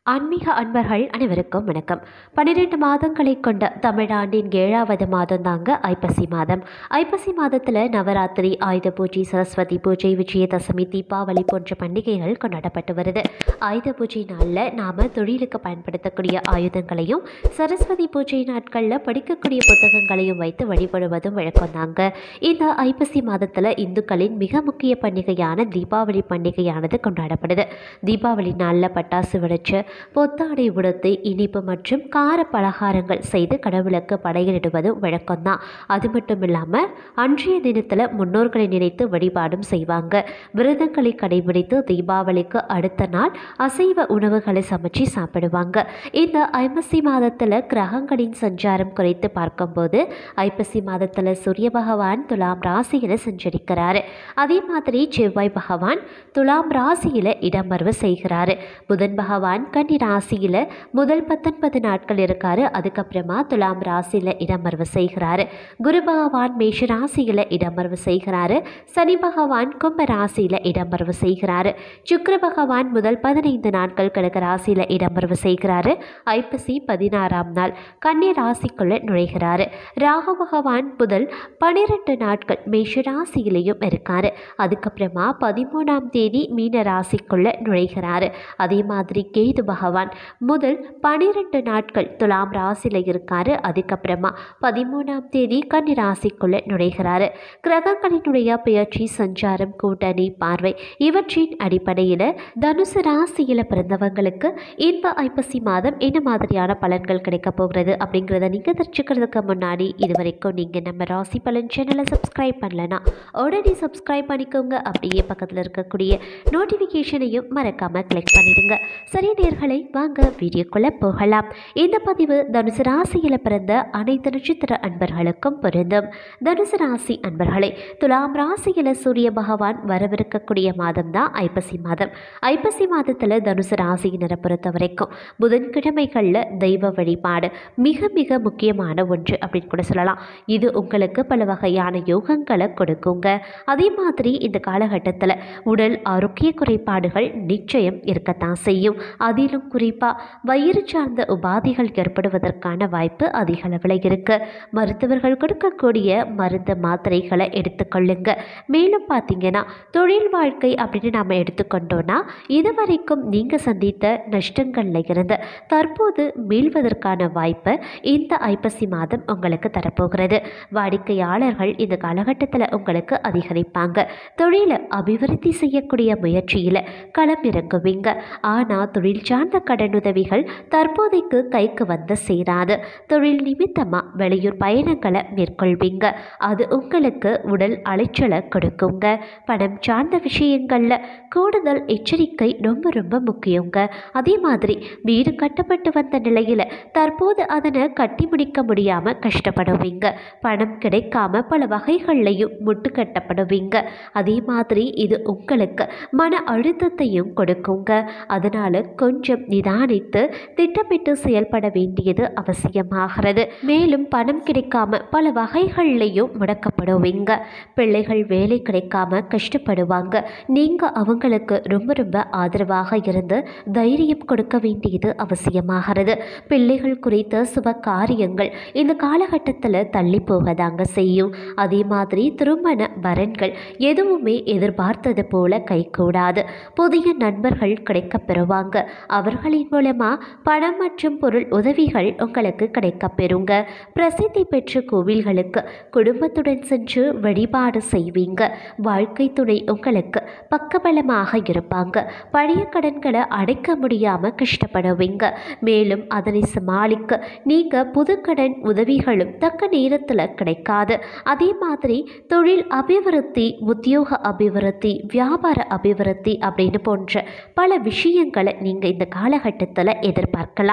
ஆன்மீக அன்பர்கள் அனைவருக்கும் வணக்கம் பன்னிரெண்டு மாதங்களை கொண்ட தமிழாண்டின் ஏழாவது மாதம் தாங்க ஐப்பசி மாதம் ஐப்பசி மாதத்தில் நவராத்திரி ஆயுத பூஜை சரஸ்வதி பூஜை விஜயதசமி தீபாவளி போன்ற பண்டிகைகள் கொண்டாடப்பட்டு வருது ஆயுத பூஜை நாளில் நாம் தொழிலுக்கு பயன்படுத்தக்கூடிய ஆயுதங்களையும் சரஸ்வதி பூஜை நாட்களில் படிக்கக்கூடிய புத்தகங்களையும் வைத்து வழிபடுவதும் வழக்கம் தாங்க இந்த ஐப்பசி மாதத்தில் இந்துக்களின் மிக முக்கிய பண்டிகையான தீபாவளி பண்டிகையானது கொண்டாடப்படுது தீபாவளி நாளில் பட்டாசு வெடிச்சு பொத்தாடை உடுத்தி இனிப்பு மற்றும் கார பலகாரங்கள் செய்து கடவுளுக்கு படையிலிடுவது வழக்கம்தான் அது மட்டும் இல்லாமல் அன்றைய தினத்தில் முன்னோர்களை நினைத்து வழிபாடும் செய்வாங்க விரதங்களை கடைபிடித்து தீபாவளிக்கு அடுத்த நாள் அசைவ உணவுகளை சமைச்சு சாப்பிடுவாங்க இந்த ஐப்பசி மாதத்தில் கிரகங்களின் சஞ்சாரம் குறித்து பார்க்கும்போது ஐப்பசி மாதத்தில் சூரிய பகவான் துலாம் ராசியில் சஞ்சரிக்கிறாரு அதே மாதிரி செவ்வாய் பகவான் துலாம் ராசியில் இடமர்வு செய்கிறாரு புதன் பகவான் கன்னி ராசியில் முதல் பத்தொன்பது நாட்கள் இருக்காரு அதுக்கப்புறமா துலாம் ராசியில் இடமர்வு செய்கிறாரு குரு பகவான் மேஷ ராசியில் இடமர்வு செய்கிறாரு சனி பகவான் கும்ப ராசியில் இடமர்வு செய்கிறாரு சுக்கிர பகவான் முதல் பதினைந்து நாட்கள் கடக ராசியில் இடமர்வு செய்கிறாரு ஐப்பசி பதினாறாம் நாள் கன்னி ராசிக்குள்ள நுழைகிறாரு ராகு பகவான் முதல் பனிரெண்டு நாட்கள் மேஷ ராசியிலையும் இருக்காரு அதுக்கப்புறமா பதிமூணாம் தேதி மீன ராசிக்குள்ள நுழைகிறாரு அதே மாதிரி கேது பகவான் முதல் பனிரெண்டு நாட்கள் துலாம் ராசியில் இருக்காரு அதுக்கப்புறமா பதிமூணாம் தேதி கன்னி ராசிக்குள்ள நுழைகிறாரு கிரகங்களினுடைய பெயர்ச்சி சஞ்சாரம் கூட்டணி பார்வை இவற்றின் அடிப்படையில் தனுசு ராசியில் பிறந்தவங்களுக்கு இந்த ஐப்பசி மாதம் என்ன மாதிரியான பலன்கள் கிடைக்க போகிறது அப்படிங்கிறத நீங்கள் தெரிஞ்சுக்கிறதுக்கு முன்னாடி இது வரைக்கும் நீங்கள் நம்ம ராசி பலன் சேனலை சப்ஸ்கிரைப் பண்ணலனா உடனே சப்ஸ்கிரைப் பண்ணிக்கோங்க அப்படியே பக்கத்தில் இருக்கக்கூடிய நோட்டிஃபிகேஷனையும் மறக்காமல் கிளிக் பண்ணிடுங்க சரி நேர்களை வாங்க வீடியோக்குள்ளே போகலாம் இந்த பதிவு தனுசு ராசியில் பிறந்த அனைத்து நட்சத்திர அன்பர்களுக்கும் பொருந்தும் தனுசு ராசி அன்பர்களே துலாம் ராசியில் சூரிய பகவான் வரவிருக்கக்கூடிய மாதம் தான் ஐப்பசி மாதம் ஐப்பசி மாதத்தில் தனுசு ராசியினரை பொறுத்த வரைக்கும் புதன்கிழமைகளில் தெய்வ வழிபாடு மிக மிக முக்கியமான ஒன்று அப்படின்னு கூட சொல்லலாம் இது உங்களுக்கு பல வகையான யோகங்களை கொடுக்குங்க அதே மாதிரி இந்த காலகட்டத்தில் உடல் ஆரோக்கிய குறைபாடுகள் நிச்சயம் இருக்கத்தான் செய்யும் அதிலும் குறிப்பாக வயிறு சார்ந்த உபாதைகள் ஏற்படுவதற்கான வாய்ப்பு அதிக அளவில் இருக்கு மருத்துவர்கள் கொடுக்கக்கூடிய மருந்து மாத்திரைகளை எடுத்துக்கொள்ளுங்க மேலும் பார்த்தீங்கன்னா தொழில் வாழ்க்கை அப்படின்னு நாம் எடுத்துக்கொண்டோன்னா இதுவரைக்கும் நீங்கள் சந்தித்த நஷ்டங்களில் இருந்து தற்போது மீள்வதற்கான வாய்ப்பு இந்த ஐப்பசி மாதம் உங்களுக்கு தரப்போகிறது வாடிக்கையாளர்கள் இந்த காலகட்டத்தில் உங்களுக்கு அதிகரிப்பாங்க தொழிலை அபிவிருத்தி செய்யக்கூடிய முயற்சியில் களமிறங்குவீங்க ஆனால் தொழில் சார்ந்த கடனுதவிகள் தற்போதைக்கு கைக்கு வந்து சேராது தொழில் நிமித்தமாக வெளியூர் பயணங்களை மேற்கொள்வீங்க அது உங்களுக்கு உடல் அலைச்சலை கொடுக்குங்க பணம் சார்ந்த விஷயங்களில் கூடுதல் எச்சரிக்கை ரொம்ப ரொம்ப முக்கியங்க அதே மாதிரி வீடு கட்டப்பட்டு வந்த நிலையில் தற்போது அதனை கட்டி முடிக்க முடியாமல் கஷ்டப்படுவீங்க பணம் கிடைக்காம பல வகைகள்லையும் முட்டு கட்டப்படுவீங்க அதே மாதிரி இது உங்களுக்கு மன அழுத்தத்தையும் கொடுக்குங்க அதனால் கொஞ்சம் நிதானித்து திட்டமிட்டு செயல்பட வேண்டியது அவசியமாகிறது மேலும் பணம் கிடைக்காம பல வகைகள்லையும் முடக்கப்படுவீங்க பிள்ளைகள் வேலை கிடைக்காம கஷ்டப்படுவாங்க நீங்கள் அவங்களுக்கு ரொம்ப ரொம்ப ஆதரவாக இருந்து தைரியம் கொடுக்க வேண்டியது அவசியமாகிறது பிள்ளைகள் குறித்த சுப காரியங்கள் இந்த காலகட்டத்தில் தள்ளி போகதாங்க செய்யும் அதே மாதிரி திருமண வரன்கள் எதுவுமே எதிர்பார்த்தது போல கைகூடாது புதிய நண்பர்கள் கிடைக்கப் பெறுவாங்க அவர்களின் மூலமா பணம் மற்றும் பொருள் உதவிகள் உங்களுக்கு கிடைக்கப் பெறுங்க பிரசித்தி பெற்ற கோவில்களுக்கு குடும்பத்துடன் சென்று வழிபாடு செய்வீங்க வாழ்க்கை துணை உங்களுக்கு பக்கபலமாக இருப்பாங்க பழைய கடன்களை அடைக்க முடியாம கஷ்டப்படுவீங்க மேலும் அதனை சமாளிக்க நீங்க புது கடன் உதவிகளும் தக்க நேரத்தில் கிடைக்காது அதே மாதிரி தொழில் அபிவிருத்தி உத்தியோக அபிவிருத்தி வியாபார அபிவிருத்தி அப்படின்னு போன்ற பல விஷயங்களை நீங்கள் இந்த காலகட்டத்தில் எதிர்பார்க்கலாம்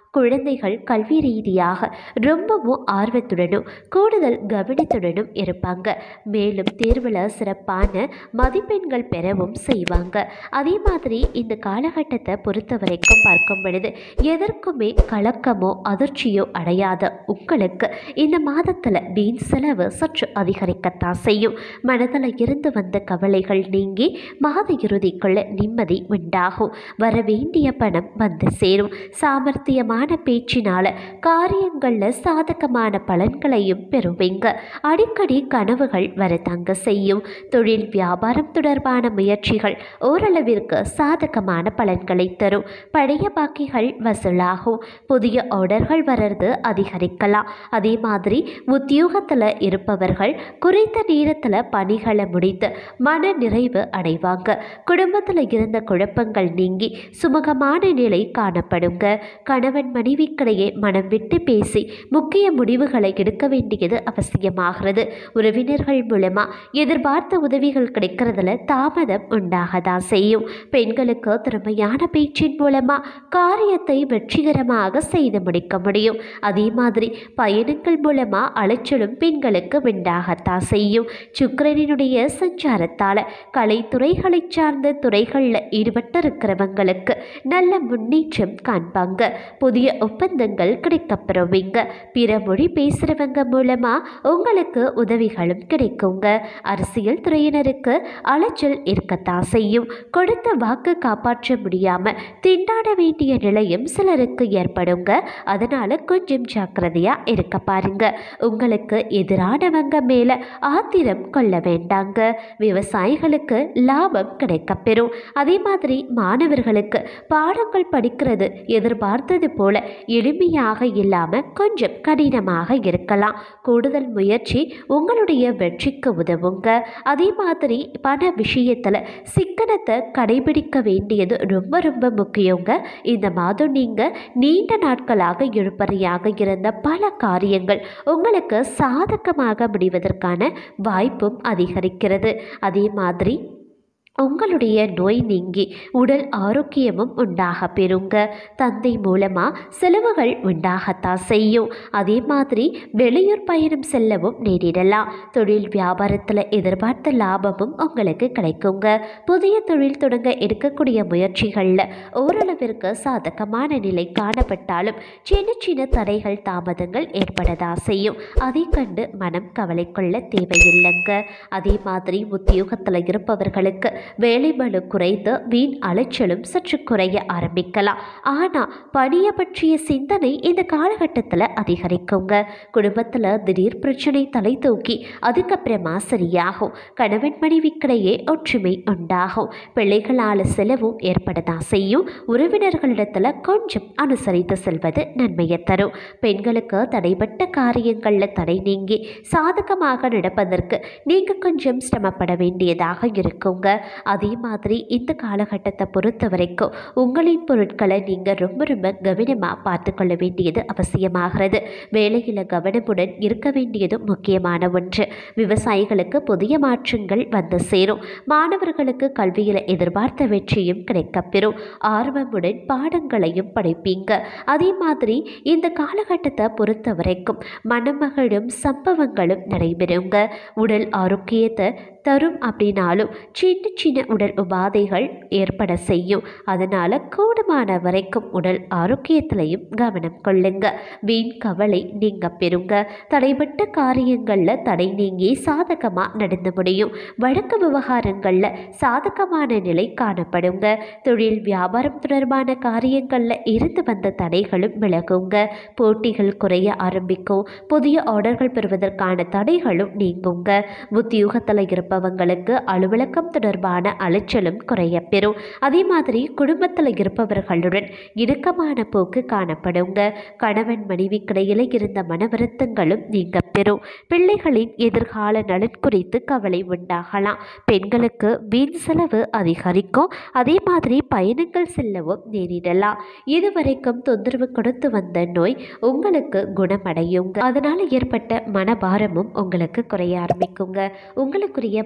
குழந்தைகள் கல்வி ரீதியாக ரொம்பவும் ஆர்வத்துடனும் கூடுதல் கவனத்துடனும் இருப்பாங்க மேலும் தேர்வில் சிறப்பான மதிப்பெண்கள் பெறவும் செய்வாங்க அதே மாதிரி இந்த காலகட்டத்தை பொறுத்த வரைக்கும் பார்க்கும் பொழுது எதற்குமே கலக்கமோ அதிர்ச்சியோ அடையாத உங்களுக்கு இந்த மாதத்தில் வீண் செலவு சற்று அதிகரிக்கத்தான் செய்யும் மனதில் இருந்து வந்த கவலைகள் நீங்கி மாத இறுதிக்குள்ள நிம்மதி உண்டாகும் வர வேண்டிய பணம் வந்து சேரும் சாமர்த்தியமான பேச்சினால காரியங்களில் சாதகமான பலன்களையும் பெறுவீங்க அடிக்கடி கனவுகள் வரத்தாங்க செய்யும் தொழில் வியாபாரம் தொடர்பான முயற்சிகள் ஓரளவிற்கு சாதகமான பலன்களை தரும் பழைய பாக்கிகள் வசூலாகும் புதிய ஆர்டர்கள் வர்றது அதிகரிக்கலாம் அதே மாதிரி உத்தியோகத்தில் இருப்பவர்கள் குறைந்த நேரத்தில் பணிகளை முடித்து மன நிறைவு அடைவாங்க குடும்பத்தில் இருந்த குழப்பங்கள் நீங்கி சுமூகமான நிலை காணப்படுங்க கணவன் மனைவிக்கிடையே மனம் விட்டு பேசி முக்கிய முடிவுகளை எடுக்க வேண்டியது அவசியமாகிறது உறவினர்கள் மூலமா எதிர்பார்த்த உதவிகள் கிடைக்கிறதுல தாமதம் உண்டாகதான் செய்யும் பெண்களுக்கு திறமையான பேச்சின் மூலமா காரியத்தை வெற்றிகரமாக செய்து முடிக்க முடியும் அதே மாதிரி பயணங்கள் மூலமா அலைச்சலும் பெண்களுக்கு உண்டாகத்தான் செய்யும் சுக்கிரனினுடைய சஞ்சாரத்தால கலைத்துறைகளை சார்ந்த துறைகளில் ஈடுபட்டு இருக்கிறவங்களுக்கு நல்ல முன்னேற்றம் காண்பாங்க புதிய ஒப்பந்தங்கள் கிடைக்கப்பெறுவீங்க பிற மொழி பேசுகிறவங்க மூலமா உங்களுக்கு உதவிகளும் கிடைக்குங்க அரசியல் துறையினருக்கு அலைச்சல் இருக்கத்தான் செய்யும் கொடுத்த வாக்கு காப்பாற்ற முடியாம திண்டாட வேண்டிய நிலையும் சிலருக்கு ஏற்படுங்க அதனால கொஞ்சம் ஜாக்கிரதையா இருக்க பாருங்க உங்களுக்கு எதிரானவங்க மேல ஆத்திரம் கொள்ள வேண்டாங்க விவசாயிகளுக்கு லாபம் கிடைக்கப்பெறும் அதே மாதிரி மாணவர்களுக்கு பாடங்கள் படிக்கிறது எதிர்பார்த்தது போல எளிமையாக இல்லாம கொஞ்சம் கடினமாக இருக்கலாம் கூடுதல் முயற்சி உங்களுடைய வெற்றிக்கு உதவுங்க அதே மாதிரி பண விஷயத்தில் சிக்கனத்தை கடைபிடிக்க வேண்டியது ரொம்ப ரொம்ப முக்கியங்க இந்த மாதம் நீங்கள் நீண்ட நாட்களாக இழுபறியாக இருந்த பல காரியங்கள் உங்களுக்கு சாதகமாக முடிவதற்கான வாய்ப்பும் அதிகரிக்கிறது அதே மாதிரி உங்களுடைய நோய் நீங்கி உடல் ஆரோக்கியமும் உண்டாக பெறுங்க தந்தை மூலமாக செலவுகள் உண்டாகத்தான் செய்யும் அதே மாதிரி வெளியூர் பயணம் செல்லவும் நேரிடலாம் தொழில் வியாபாரத்தில் எதிர்பார்த்த லாபமும் உங்களுக்கு கிடைக்குங்க புதிய தொழில் தொடங்க எடுக்கக்கூடிய முயற்சிகளில் ஓரளவிற்கு சாதகமான நிலை காணப்பட்டாலும் சின்ன சின்ன தடைகள் தாமதங்கள் ஏற்படதா செய்யும் அதை கண்டு மனம் கவலை கொள்ள தேவையில்லைங்க அதே மாதிரி உத்தியோகத்தில் இருப்பவர்களுக்கு வேலை பளு குறைந்து வீண் அலைச்சலும் சற்று குறைய ஆரம்பிக்கலாம் ஆனால் பணியை பற்றிய சிந்தனை இந்த காலகட்டத்தில் அதிகரிக்குங்க குடும்பத்தில் திடீர் பிரச்சனை தலை தூக்கி அதுக்கப்புறமா சரியாகும் கணவன் மனைவிக்கிடையே ஒற்றுமை உண்டாகும் பிள்ளைகளால் செலவும் ஏற்படதான் செய்யும் உறவினர்களிடத்தில் கொஞ்சம் அனுசரித்து செல்வது நன்மையை தரும் பெண்களுக்கு தடைப்பட்ட காரியங்களில் தடை நீங்கி சாதகமாக நடப்பதற்கு நீங்கள் கொஞ்சம் சிரமப்பட வேண்டியதாக இருக்குங்க அதே மாதிரி இந்த காலகட்டத்தை பொறுத்த வரைக்கும் உங்களின் பொருட்களை நீங்கள் ரொம்ப ரொம்ப கவனமாக பார்த்து கொள்ள வேண்டியது அவசியமாகிறது வேலையில் கவனமுடன் இருக்க வேண்டியதும் முக்கியமான ஒன்று விவசாயிகளுக்கு புதிய மாற்றங்கள் வந்து சேரும் மாணவர்களுக்கு கல்வியில் எதிர்பார்த்த வெற்றியும் கிடைக்கப்பெறும் ஆர்வமுடன் பாடங்களையும் படிப்பீங்க அதே மாதிரி இந்த காலகட்டத்தை பொறுத்த வரைக்கும் மணமகளும் சம்பவங்களும் நடைபெறுங்க உடல் ஆரோக்கியத்தை தரும் அப்படின்னாலும் சின்ன சின்ன உடல் உபாதைகள் ஏற்பட செய்யும் அதனால் கூடுமான வரைக்கும் உடல் ஆரோக்கியத்திலையும் கவனம் கொள்ளுங்க வீண் கவலை நீங்க பெறுங்க தடைப்பட்ட காரியங்களில் தடை நீங்கி சாதகமாக நடந்து முடியும் வழக்கு விவகாரங்களில் சாதகமான நிலை காணப்படுங்க தொழில் வியாபாரம் தொடர்பான காரியங்களில் இருந்து வந்த தடைகளும் விலகுங்க போட்டிகள் குறைய ஆரம்பிக்கும் புதிய ஆர்டர்கள் பெறுவதற்கான தடைகளும் நீங்குங்க உத்தியோகத்தில் இருப்பவங்களுக்கு அலுவலகம் தொடர்பான அலைச்சலும் குறைய பெறும் அதே மாதிரி குடும்பத்தில் இருப்பவர்களுடன் இணக்கமான போக்கு காணப்படுங்க கணவன் மனைவிக்கிடையில இருந்த மன வருத்தங்களும் நீங்க பெறும் பிள்ளைகளின் எதிர்கால நலன் குறித்து கவலை உண்டாகலாம் பெண்களுக்கு வீண் செலவு அதிகரிக்கும் அதே மாதிரி பயணங்கள் செல்லவும் நேரிடலாம் இதுவரைக்கும் தொந்தரவு கொடுத்து வந்த நோய் உங்களுக்கு குணமடையுங்க அதனால் ஏற்பட்ட மனபாரமும் உங்களுக்கு குறைய ஆரம்பிக்குங்க உங்களுக்குரிய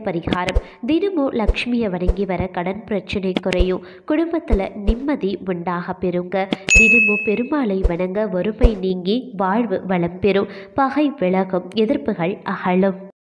பரிகாரம் தினமும் லக்ஷ்மியை வணங்கி வர கடன் பிரச்சனை குறையும் குடும்பத்தில் நிம்மதி உண்டாக பெறுங்க தினமும் பெருமாளை வணங்க வறுமை நீங்கி வாழ்வு வளம் பெறும் பகை விலகும் எதிர்ப்புகள் அகலும்